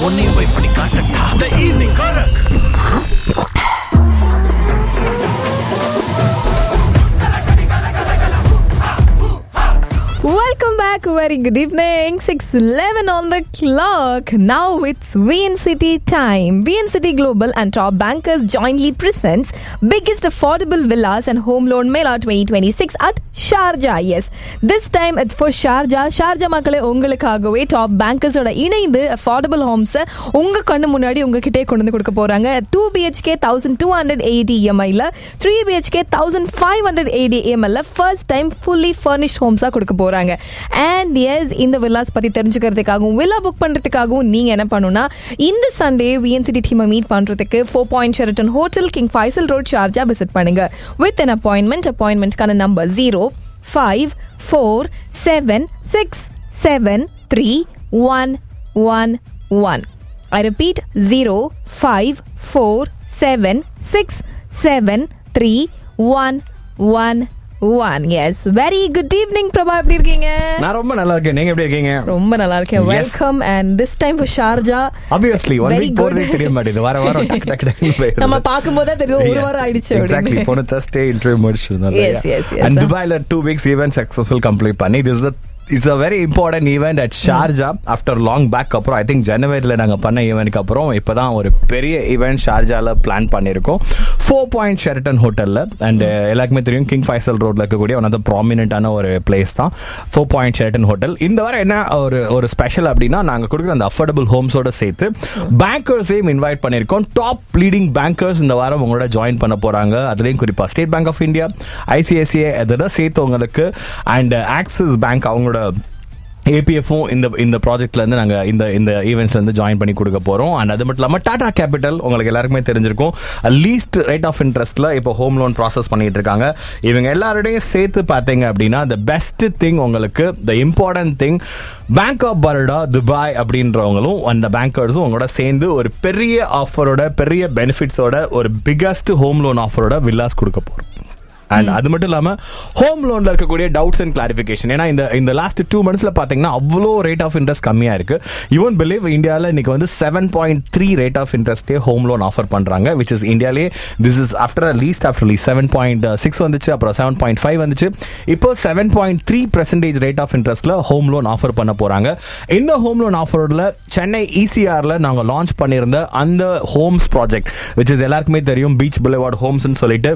உன்னையும் போய் பண்ணி காட்டட்டா the evening Karak Welcome back. Very good evening. 6:11 on the clock. Now it's VNCity time. VNCity Global and Top Bankers jointly presents biggest affordable villas and home loan Mela 2026 at Sharjah. Yes, this time it's for Sharjah. Sharjah மக்களே உங்களுக்காகவே top பேங்கர்ஸோட இணைந்து affordable ஹோம்ஸை உங்க கண்ணு முன்னாடி உங்ககிட்டே கொண்டு வந்து கொடுக்க போறாங்க two BHK thousand two hundred eighty இஎம்ஐல three BHK thousand five hundred eighty இஎம்ஐல ஃபர்ஸ்ட் டைம் ஃபுல்லி ஃபர்னிஷ் ஹோம்ஸாக கொடுக்க போறாங்க அண்ட் எஸ் இந்த வில்லாஸ் பத்தி தெரிஞ்சுக்கிறதுக்காகவும் வில்லா புக் பண்றதுக்காகவும் நீங்க என்ன பண்ணணும்னா இந்த சண்டே விஎன்சிடி டீமை மீட் பண்றதுக்கு four point Sheraton hotel King Faisal road Sharjah visit பண்ணுங்க வித் அன் அப்பாயின்மெண்ட் அப்பாயின்மெண்ட்கான number zero five four seven six seven three one one one I repeat 0 5 4 7 6 7 3 1 1 1 yes very good evening Prabha எப்படி இருக்கீங்க நான் ரொம்ப நல்லா இருக்கேன் நீங்க எப்படி இருக்கீங்க ரொம்ப நல்லா இருக்கேன் Yes. Welcome and this time for Sharjah obviously one Very week good. போறதே தெரிய மாட்டேங்குது வார வாரம் டக்கு டக்கு டக்குன்னு போயிருது. நம்ம பார்க்கும்போதே தெரியும் ஒரு Yes, வாரம் ஆயிடுச்சு exactly அப்படின்னு. போன Thursday interview முடிச்சிருந்தோம் Yes, yes, yes. and துபாய்ல two weeks event successful complete பண்ணி this it's a very important event at Sharjah after long back அப்புறம் ஐ திங்க் ஜனவரியில் நாங்கள் பண்ண ஈவெண்ட்க்கு அப்புறம் இப்போதான் ஒரு பெரிய ஈவெண்ட் ஷார்ஜால பிளான் பண்ணியிருக்கோம் ஃபோர் பாயிண்ட் ஷெரட்டன் ஹோட்டலில் அண்ட் எல்லாருக்குமே தெரியும் கிங் ஃபைசல் ரோட்ல இருக்கக்கூடிய ஒன் ஆஃப் த ப்ராமினென்ட்டான ஒரு பிளேஸ் தான் ஃபோர் பாயிண்ட் ஷெரட்டன் ஹோட்டல் இந்த வாரம் என்ன ஒரு ஒரு ஸ்பெஷல் அப்படின்னா நாங்கள் கொடுக்குற அந்த அஃபோர்டபுள் ஹோம்ஸோட சேர்த்து பேங்கர்ஸையும் இன்வைட் பண்ணியிருக்கோம் டாப் லீடிங் பேங்கர்ஸ் இந்த வாரம் உங்களோட ஜாயின் பண்ண போறாங்க அதுலேயும் குறிப்பாக State Bank of India ICICI அதோட சேர்த்து உங்களுக்கு அண்ட் ஆக்சிஸ் பேங்க் அவங்களோட ஏபிஎஃப்பும் இந்த இந்த ப்ராஜெக்ட்ல இருந்து நாங்க இந்த இந்த ஈவெண்ட்ஸ்ல இருந்து ஜாயின் பண்ணி கொடுக்க போறோம் அண்ட் அது மட்டும் இல்லாம டாடா கேபிட்டல் உங்களுக்கு எல்லாருக்குமே தெரிஞ்சிருக்கும் லீஸ்ட் ரேட் ஆஃப் இன்ட்ரெஸ்ட்ல இப்போ ஹோம் லோன் ப்ராசஸ் பண்ணிட்டு இருக்காங்க இவங்க எல்லாரோடையும் சேர்த்து பார்த்தீங்க அப்படின்னா த பெஸ்ட் திங் உங்களுக்கு the important thing Bank of Baroda Dubai அப்படின்றவங்களும் அந்த பேங்கர்ஸும் உங்களோட சேர்ந்து ஒரு பெரிய ஆஃபரோட பெரிய பெனிஃபிட்ஸோட ஒரு பிகஸ்ட் ஹோம் லோன் ஆஃபரோட வில்லாஸ் கொடுக்க போறோம் அண்ட் அது மட்டும் இல்லாம ஹோம் லோன்ல இருக்கக்கூடிய டவுட்ஸ் அண்ட் கிளாரிஃபிகேஷன் ஏன்னா இந்த இந்த லாஸ்ட் டூ மந்த்ஸ்ல பாத்தீங்கன்னா அவ்வளோ ரேட் ஆஃப் இன்ட்ரெஸ்ட் கம்மியா இருக்கு ஈவன் பிலீவ் இந்தியாவில் இன்னைக்கு வந்து seven point three rate of இன்ட்ரெஸ்டே ஹோம் லோன் ஆஃபர் பண்றாங்க விச் இஸ் இந்தியாலே this is after least after least seven point six வந்துச்சு அப்புறம் செவன் பாயிண்ட் ஃபைவ் வந்துச்சு இப்போ seven point three percentage rate of இன்ட்ரெஸ்ட்ல ஹோம் லோன் ஆஃபர் பண்ண போறாங்க இந்த ஹோம் லோன் ஆஃபரோட சென்னை இசிஆர்ல நாங்க லான்ச் பண்ணியிருந்த அந்த ஹோம்ஸ் ப்ராஜெக்ட் விச் இஸ் எல்லாருக்குமே தெரியும் பீச் புலவார்ட் ஹோம்ஸ்னு சொல்லிட்டு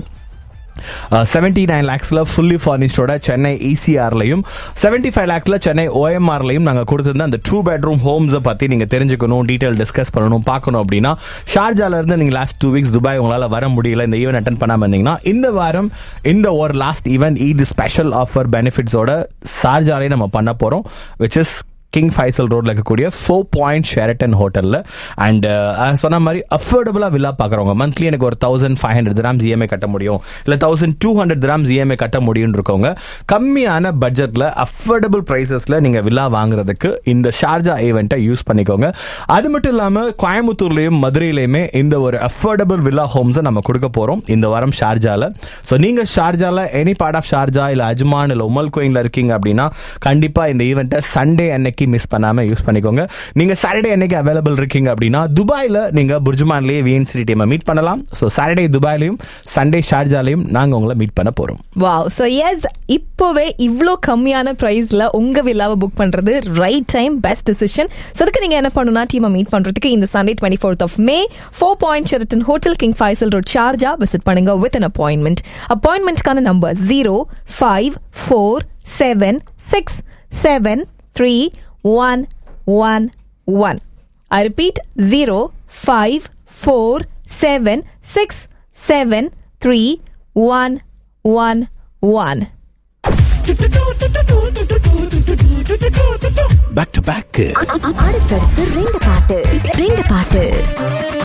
செவன்டி நைன் லேக்ஸ்ல ஃபுல்லி ஃபர்னிஷ்டோட சென்னை இசிஆர்லையும் செவன்டி ஃபைவ் லேக்ஸ்ல சென்னை ஓஎம்ஆர்லையும் நாங்கள் கொடுத்திருந்த அந்த டூ பெட்ரூம் ஹோம்ஸை பற்றி நீங்கள் தெரிஞ்சுக்கணும் டீட்டெயில் டிஸ்கஸ் பண்ணணும் பார்க்கணும் அப்படின்னா ஷார்ஜால இருந்து நீங்கள் லாஸ்ட் டூ வீக்ஸ் துபாய் உங்களால் வர முடியல இந்த ஈவெண்ட் அட்டன் பண்ணாமல் இருந்தீங்கன்னா இந்த வாரம் இந்த ஒரு லாஸ்ட் ஈவெண்ட் இது ஸ்பெஷல் ஆஃபர் பெனிஃபிட்ஸோட ஷார்ஜாலே நம்ம பண்ண போகிறோம் விச் இஸ் கிங் ஃபைசல் ரோட்ல இருக்கக்கூடிய ஃபோர் பாயிண்ட் ஷெரட்டன் ஹோட்டல்ல அண்ட் சொன்ன மாதிரி அஃபோர்டபுளா வில்லா பாக்குறவங்க மந்த்லி எனக்கு ஒரு thousand five hundred grams EMI கட்ட முடியும் இல்ல thousand two hundred grams EMI கட்ட முடியும்னு இருக்கவங்க கம்மியான பட்ஜெட்ல அஃபோர்டபுள் பிரைசஸ்ல நீங்க வில்லா வாங்குறதுக்கு இந்த ஷார்ஜா ஈவெண்ட்டை யூஸ் பண்ணிக்கோங்க அது மட்டும் இல்லாம கோயம்புத்தூர்லயும் மதுரையிலயுமே இந்த ஒரு அஃபோர்டபுள் வில்லா ஹோம்ஸை நம்ம கொடுக்க போறோம் இந்த வாரம் ஷார்ஜால ஸோ நீங்க ஷார்ஜால எனி பார்ட் ஆஃப் ஷார்ஜா இல்ல அஜ்மான் இல்ல உமல் கோயின்ல இருக்கீங்க அப்படின்னா கண்டிப்பா இந்த ஈவெண்ட்டை சண்டே அன்னைக்கு மிஸ் பண்ணாம யூஸ் பண்ணிக்கோங்க நீங்க சாட்டர்டே அன்னைக்கு அவைலபிள் இருக்கீங்க அப்படின்னா துபாயில நீங்க புர்ஜுமான்லயே விஎன்சிடி டீமை மீட் பண்ணலாம் ஸோ சாட்டர்டே துபாயிலையும் சண்டே ஷார்ஜாலையும் நாங்க உங்களை மீட் பண்ண போறோம் வாவ் ஸோ எஸ் இப்போவே இவ்வளோ கம்மியான ப்ரைஸ்ல உங்க வில்லாவை புக் பண்றது right time best decision so அதுக்கு நீங்க என்ன பண்ணணும்னா டீமை மீட் பண்றதுக்கு இந்த Sunday twenty fourth of May four point Sheraton hotel King Faisal road Sharjah visit பண்ணுங்க வித் அன் அப்பாயின்மெண்ட் அப்பாயின்மெண்ட்கான number zero five four seven six seven three one one one I repeat 0 5 4 7 6 7 3 1 1 1. Back to back அடுத்தடுத்து ரெண்டு பாட்டு ரெண்டு பாட்டு